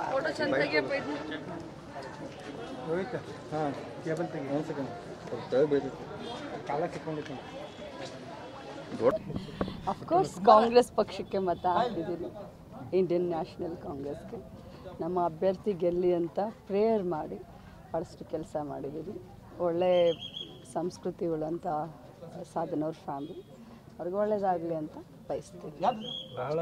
Photo ಚಂದ ತೆಗಿಯಪ್ಪ ಇದು ರೋಹಿತ್ ಹಾಂ ಕೇಬಲ್ ತೆಗಿ ಒಂದು ಸೆಕೆಂಡ್ ಕಾಲ ಸಿಕ್ಕೊಂಡಿತ್ತು ಅಫ್ಕೋರ್ಸ್ ಕಾಂಗ್ರೆಸ್ ಪಕ್ಷಕ್ಕೆ ಮತ ಹಾಕಿದ್ದೀನಿ ಇಂಡಿಯನ್ ನ್ಯಾಷನಲ್ ಕಾಂಗ್ರೆಸ್ಗೆ ನಮ್ಮ ಅಭ್ಯರ್ಥಿ ಗೆಲ್ಲಿ ಅಂತ ಪ್ರೇಯರ್ ಮಾಡಿ ಭಾಳಷ್ಟು ಕೆಲಸ ಮಾಡಿದ್ದೀನಿ ಒಳ್ಳೆ ಸಂಸ್ಕೃತಿ ಉಳ್ಳಂಥ ಸಾಧನವ್ರ ಫ್ಯಾಮಿಲಿ ಅವ್ರಿಗೆ ಒಳ್ಳೇದಾಗಲಿ ಅಂತ ಬಯಸ್ತೀನಿ ಬಹಳ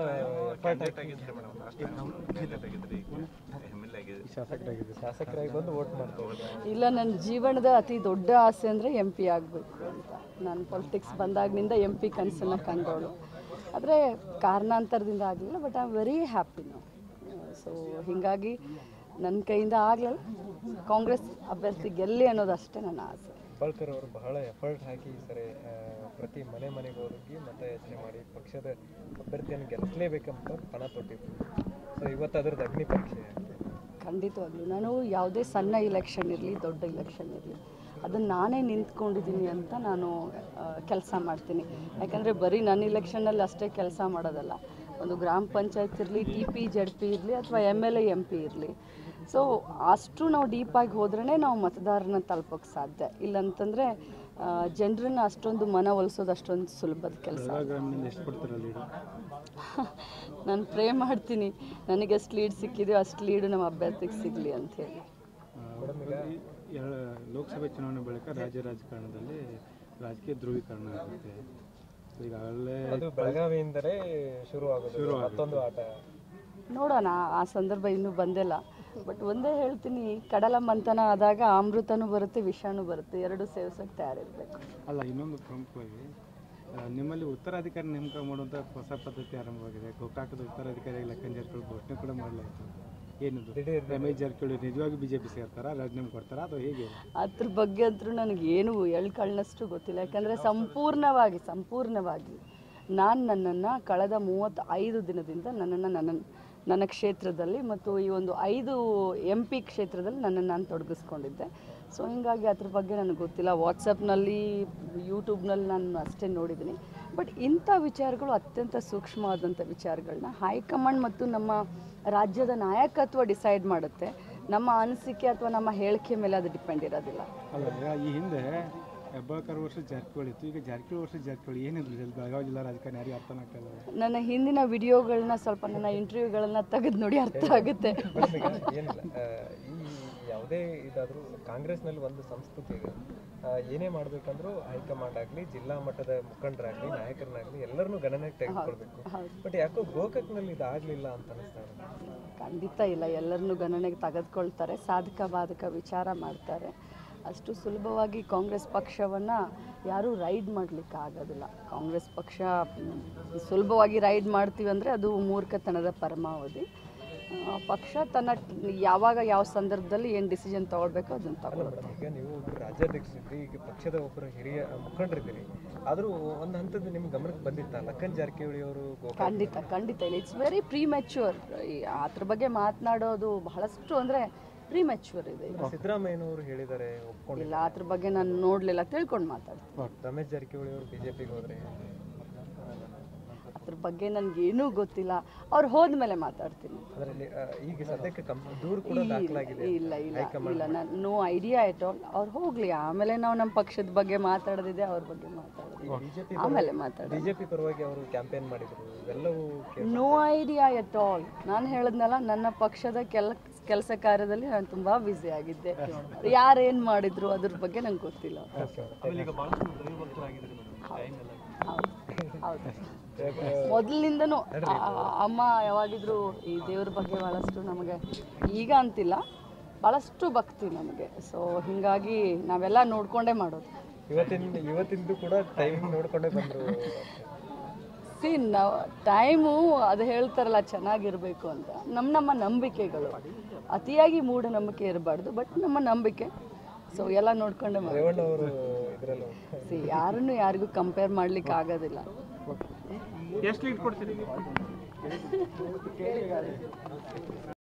ಶಾಸಕರಾಗಿದೆ ಶಾಸಕರಾಗಿ ಬಂದು ವೋಟ್ ಮಾಡ್ತಾರೆ ಇಲ್ಲ ನನ್ನ ಜೀವನದ ಅತಿ ದೊಡ್ಡ ಆಸೆ ಅಂದರೆ ಎಂ ಪಿ ಆಗಬೇಕು ಅಂತ ನಾನು ಪೊಲಿಟಿಕ್ಸ್ ಬಂದಾಗಿನಿಂದ ಎಂ ಪಿ ಕನಸನ್ನು ಕಂಡವಳು ಆದರೆ ಕಾರಣಾಂತರದಿಂದ ಆಗಲಿಲ್ಲ but I am very happy ನಾವು ಸೊ ಹೀಗಾಗಿ ನನ್ನ ಕೈಯಿಂದ ಆಗಲಿಲ್ಲ ಕಾಂಗ್ರೆಸ್ ಅಭ್ಯರ್ಥಿ ಗೆಲ್ಲಿ ಅನ್ನೋದು ಅಷ್ಟೇ ನನ್ನ ಆಸೆ ಹೆಬ್ಬಾಳ್ಕರ್ ಅವರು ಬಹಳ ಎಫರ್ಟ್ ಹಾಕಿ ಈ ಸರಿ ಆ, ಪ್ರತಿ ಮನೆ ಮನೆಗೆ ಹೋಗಿ ಮತ ಯಾಚನೆ ಮಾಡಿ ಪಕ್ಷದ ಅಭ್ಯರ್ಥಿಯನ್ನು ಗೆಲ್ಲಿಸಲೇಬೇಕಂತ ಪಣ ತೊಟ್ಟಿದ್ರು ಸೊ ಇವತ್ತು ಅದ್ರದ್ದು ಅಗ್ನಿ ಪರೀಕ್ಷೆ ಖಂಡಿತವಾಗ್ಲೂ ನಾನು ಯಾವುದೇ ಸಣ್ಣ ಇಲೆಕ್ಷನ್ ಇರಲಿ ದೊಡ್ಡ ಇಲೆಕ್ಷನ್ ಇರಲಿ ಅದನ್ನು ನಾನೇ ನಿಂತ್ಕೊಂಡಿದ್ದೀನಿ ಅಂತ ನಾನು ಕೆಲಸ ಮಾಡ್ತೀನಿ ಯಾಕಂದರೆ ಬರೀ ನನ್ನ ಇಲೆಕ್ಷನಲ್ಲಿ ಅಷ್ಟೇ ಕೆಲಸ ಮಾಡೋದಲ್ಲ ಒಂದು ಗ್ರಾಮ ಪಂಚಾಯತ್ ಇರಲಿ ಟಿ ಪಿ ಜೆಡ್ ಪಿ ಇರಲಿ ಅಥವಾ M L A M P ಇರಲಿ ಸೊ ಅಷ್ಟು ನಾವು ಡೀಪಾಗಿ ಹೋದ್ರೇ ನಾವು ಮತದಾರನ ತಲುಪೋಕ್ಕೆ ಸಾಧ್ಯ ಇಲ್ಲಂತಂದರೆ ಜನರನ್ನ ಅಷ್ಟೊಂದು ಮನವೊಲಿಸೋದು ಅಷ್ಟೊಂದು ಸುಲಭದ ಕೆಲಸ ಎಷ್ಟು ಕೊಡ್ತಾರೆ ಲೀಡ್ ನಾನು ಪ್ರೇ ಮಾಡ್ತೀನಿ ನನಗೆ ಎಷ್ಟು ಲೀಡ್ ಸಿಕ್ಕಿದೆಯೋ ಅಷ್ಟು ಲೀಡು ನಮ್ಮ ಅಭ್ಯರ್ಥಿಗೆ ಸಿಗಲಿ ಅಂತ ಹೇಳಿ ಎರಡು ಲೋಕಸಭೆ ಚುನಾವಣೆ ಬಳಿಕ ರಾಜ್ಯ ರಾಜಕಾರಣದಲ್ಲಿ ರಾಜಕೀಯ ಧ್ರುವೀಕರಣ ಆಗುತ್ತೆ ಈಗಾಗಲೇ ಅದು ಬೆಳಗಾವಿಯಿಂದಲೇ ಶುರು ಆಗೋದು ಮತ್ತೊಂದು ಆಟ ನೋಡೋಣ ಆ ಸಂದರ್ಭ ಇನ್ನೂ ಬಂದಿಲ್ಲ ಬಟ್ ಒಂದೇ ಹೇಳ್ತೀನಿ ಕಡಲ ಮಂಥನ ಆದಾಗ ಅಮೃತನೂ ಬರುತ್ತೆ ವಿಷಾಣು ಬರುತ್ತೆ ಎರಡು ಸೇವಿಸೋಕೆ ತಯಾರಿರಬೇಕು ಅಲ್ಲ ಇನ್ನೊಂದು ಪ್ರಮುಖವಾಗಿ ಆ, ನಿಮ್ಮಲ್ಲಿ ಉತ್ತರಾಧಿಕಾರಿ ನೇಮಕ ಮಾಡುವಂಥ ಹೊಸ ಪದ್ಧತಿ ಆರಂಭವಾಗಿದೆ ಗೋಕಾಕದ ಉತ್ತರಾಧಿಕಾರಿ ಲಕ್ಕನ್ ಜಾರಕಿಹೊಳಿ ಘೋಷಣೆ ಕೂಡ ಮಾಡಲಾಯಿತು ಏನಿದು ರಮೇಶ್ ಜಾರಕಿಹೊಳಿ ನಿಜವಾಗಿ ಬಿಜೆಪಿ ಸೇರ್ತಾರಾ ರಾಜೀನಾಮೆ ಕೊಡ್ತಾರಾ ಅಥವಾ ಹೇಗೆ ಅದ್ರ ಬಗ್ಗೆ ಅಂತೂ ನನಗೆ ಏನು ಎಳ್ಕಳ್ಳನಷ್ಟು ಗೊತ್ತಿಲ್ಲ ಯಾಕಂದರೆ ಸಂಪೂರ್ಣವಾಗಿ ಸಂಪೂರ್ಣವಾಗಿ ನಾನು ನನ್ನನ್ನು ಕಳೆದ ಮೂವತ್ತು ಐದು ದಿನದಿಂದ ನನ್ನನ್ನು ನನ್ನ ನನ್ನ ಕ್ಷೇತ್ರದಲ್ಲಿ ಮತ್ತು ಈ ಒಂದು ಐದು ಎಂ ಪಿ ಕ್ಷೇತ್ರದಲ್ಲಿ ನನ್ನನ್ನು ನಾನು ತೊಡಗಿಸ್ಕೊಂಡಿದ್ದೆ ಸೊ ಹೀಗಾಗಿ ಅದ್ರ ಬಗ್ಗೆ ನನಗೆ ಗೊತ್ತಿಲ್ಲ ವಾಟ್ಸಪ್ನಲ್ಲಿ ಯೂಟ್ಯೂಬ್ನಲ್ಲಿ ನಾನು ಅಷ್ಟೇ ನೋಡಿದ್ದೀನಿ ಬಟ್ ಇಂಥ ವಿಚಾರಗಳು ಅತ್ಯಂತ ಸೂಕ್ಷ್ಮವಾದಂಥ ವಿಚಾರಗಳನ್ನ ಹೈಕಮಾಂಡ್ ಮತ್ತು ನಮ್ಮ ರಾಜ್ಯದ ನಾಯಕತ್ವ ಡಿಸೈಡ್ ಮಾಡುತ್ತೆ ನಮ್ಮ ಅನಿಸಿಕೆ ಅಥವಾ ನಮ್ಮ ಹೇಳಿಕೆ ಮೇಲೆ ಅದು ಡಿಪೆಂಡ್ ಇರೋದಿಲ್ಲ ಅಲ್ಲ ಈಗ ಈ ಹಿಂದೆ ಹೆಬ್ಬಾಳ್ಕರ್ ವರ್ಷ ಜಾರಕಿಹೊಳಿ ಇತ್ತು ಈಗ ಜಾರಕಿಹೊಳಿ ವರ್ಷ ಜಾರಕಿಹೊಳಿ ಏನಿದ್ರು ಇಲ್ಲಿ ಬೆಳಗಾವಿ ಜಿಲ್ಲಾ ರಾಜಕಾರಣ ಯಾರಿಗೆ ಅರ್ಥ ಆಗ್ತಾ ಇಲ್ಲ ನನ್ನ ಹಿಂದಿನ ವಿಡಿಯೋಗಳನ್ನ ಸ್ವಲ್ಪ ನನ್ನ ಇಂಟರ್ವ್ಯೂಗಳನ್ನ ತೆಗೆದು ನೋಡಿ ಅರ್ಥ ಆಗುತ್ತೆ ಈಗ ಏನಿಲ್ಲ ಆ, ಈ ಯಾವುದೇ ಇದಾದರೂ ಕಾಂಗ್ರೆಸ್ನಲ್ಲಿ ಒಂದು ಸಂಸ್ಕೃತಿ ಇದೆ ಆ, ಏನೇ ಮಾಡಬೇಕಂದ್ರೂ ಹೈಕಮಾಂಡ್ ಆಗಲಿ ಜಿಲ್ಲಾ ಮಟ್ಟದ ಮುಖಂಡರಾಗಲಿ ನಾಯಕರನ್ನಾಗಲಿ ಎಲ್ಲರನ್ನೂ ಗಣನೆಗೆ ತೆಗೆದುಕೊಳ್ಬೇಕು ಬಟ್ ಯಾಕೋ ಗೋಕಾಕ್ನಲ್ಲಿ ಇದು ಆಗಲಿಲ್ಲ ಅಂತ ಅನಿಸ್ತಾ ಇದೆ ಖಂಡಿತ ಇಲ್ಲ ಎಲ್ಲರನ್ನೂ ಗಣನೆಗೆ ತೆಗೆದುಕೊಳ್ತಾರೆ ಸಾಧಕ ಬಾಧಕ ವಿಚಾರ ಮಾಡ್ತಾರೆ ಅಷ್ಟು ಸುಲಭವಾಗಿ ಕಾಂಗ್ರೆಸ್ ಪಕ್ಷವನ್ನು ಯಾರೂ ರೈಡ್ ಮಾಡಲಿಕ್ಕೆ ಆಗೋದಿಲ್ಲ ಕಾಂಗ್ರೆಸ್ ಪಕ್ಷ ಮ್, ಸುಲಭವಾಗಿ ರೈಡ್ ಮಾಡ್ತೀವಿ ಅಂದರೆ ಅದು ಮೂರ್ಖತನದ ಪರಮಾವಧಿ ಆ, ಪಕ್ಷ ತನ್ನ ಯಾವಾಗ ಯಾವ ಸಂದರ್ಭದಲ್ಲಿ ಏನು ಡಿಸಿಷನ್ ತೊಗೊಳ್ಬೇಕೋ ಅದನ್ನು ತಗೊಳ್ಳುತ್ತೆ ಮೇಡಮ್ ಈಗ ನೀವು ಒಬ್ರು ರಾಜ್ಯಾಧ್ಯಕ್ಷರಿದ್ರಿ ಈಗ ಪಕ್ಷದ ಒಬ್ಬರು ಹಿರಿಯ ಮುಖಂಡರಿದ್ದೀರಿ ಆದರೂ ಒಂದು ಹಂತದ ನಿಮ್ಮ ಗಮನಕ್ಕೆ ಬಂದಿತ್ತ ಲಕ್ಕನ್ ಜಾರಕಿಹೊಳಿ ಅವರು ಗೋಕಾಕ್ ಖಂಡಿತ ಖಂಡಿತ ಇಲ್ಲ ಇಟ್ಸ್ ವೆರಿ ಪ್ರೀ ಮೆಚ್ಯೂರ್ ಅದ್ರ ಬಗ್ಗೆ ಮಾತನಾಡೋದು ಬಹಳಷ್ಟು ಅಂದರೆ ಪ್ರೀ ಮೆಚ್ಯೂರ್ ಇದೆ ಈಗ. ಸಿದ್ದರಾಮಯ್ಯನವರು ಹೇಳಿದ್ದಾರೆ ಒಪ್ಕೊಂಡಿಲ್ಲ ಇಲ್ಲ ಅದ್ರ ಬಗ್ಗೆ ನಾನು ನೋಡಲಿಲ್ಲ ತಿಳ್ಕೊಂಡು ಮಾತಾಡ್ತೀನಿ ರಮೇಶ್ ಜಾರಕಿಹೊಳಿ ಅವರು ಬಿಜೆಪಿಗೆ ಹೋದ್ರೆ ಅದ್ರ ಬಗ್ಗೆ ನನಗೇನೂ ಗೊತ್ತಿಲ್ಲ ಅವ್ರು ಹೋದ್ಮೇಲೆ ಮಾತಾಡ್ತೀನಿ ಅದರಲ್ಲಿ ಆ, ಈಗ ಸದ್ಯಕ್ಕೆ ಕಂ ದೂರು ಕೂಡ ದಾಖಲಾಗಿದೆ ಇಲ್ಲ ಇಲ್ಲ ಇಲ್ಲ ನಾನು ನೋ ಐಡಿಯಾ ಎಟ್ ಆಲ್ ಅವ್ರು ಹೋಗಲಿ ಆಮೇಲೆ ನಾವು ನಮ್ಮ ಪಕ್ಷದ ಬಗ್ಗೆ ಮಾತಾಡೋದಿದೆ ಅವ್ರ ಬಗ್ಗೆ ಮಾತಾಡೋದು ಬಿಜೆಪಿ ಆಮೇಲೆ ಮಾತಾಡೋದು ಬಿಜೆಪಿ ಪರವಾಗಿ ಅವರು ಕ್ಯಾಂಪೇನ್ ಮಾಡಿದ್ರು ಇವೆಲ್ಲವೂ ಕೇ- ನೋ ಐಡಿಯಾ ಎಟ್ ಆಲ್ ನಾನು ಹೇಳಿದ್ನಲ್ಲ ನನ್ನ ಪಕ್ಷದ ಕೆಲ ಕೆಲಸ ಕಾರ್ಯದಲ್ಲಿ ನಾನು ತುಂಬ ಬ್ಯುಸಿ ಆಗಿದ್ದೆ ಯಾರೇನು ಮಾಡಿದ್ರು ಅದ್ರ ಬಗ್ಗೆ ನಂಗೆ ಗೊತ್ತಿಲ್ಲ ಹೌದು ಹೌದು ಮೊದಲಿನಿಂದನೂ ಅಮ್ಮ ಯಾವಾಗಿದ್ರು ಈ ದೇವ್ರ ಬಗ್ಗೆ ಭಾಳಷ್ಟು ನಮಗೆ ಈಗ ಅಂತಿಲ್ಲ ಭಾಳಷ್ಟು ಭಕ್ತಿ ನಮಗೆ ಸೊ ಹೀಗಾಗಿ ನಾವೆಲ್ಲ ನೋಡ್ಕೊಂಡೇ ಮಾಡೋದು ಇವತ್ತಿನ ಇವತ್ತಿಂದು ಕೂಡ ಟೈಮಿಂಗ್ ನೋಡ್ಕೊಂಡೇ ಬಂದ್ರು ಸಿ ನಾವು ಟೈಮು ಅದು ಹೇಳ್ತಾರಲ್ಲ ಚೆನ್ನಾಗಿರಬೇಕು ಅಂತ ನಮ್ಮ ನಮ್ಮ ನಂಬಿಕೆಗಳು ಅತಿಯಾಗಿ ಮೂಢನಂಬಿಕೆ ಇರಬಾರ್ದು ಬಟ್ ನಮ್ಮ ನಂಬಿಕೆ ಸೊ ಎಲ್ಲ ನೋಡ್ಕೊಂಡೇ ಮಾಡಿ ರೇವಣ್ಣ ಅವರು ಇದರಲ್ಲೂ ಸಿ ಯಾರನ್ನು ಯಾರಿಗೂ ಕಂಪೇರ್ ಮಾಡ್ಲಿಕ್ಕೆ ಆಗೋದಿಲ್ಲ ಎಷ್ಟು ಲೀಡ್ ಕೊಡ್ತೀರಿ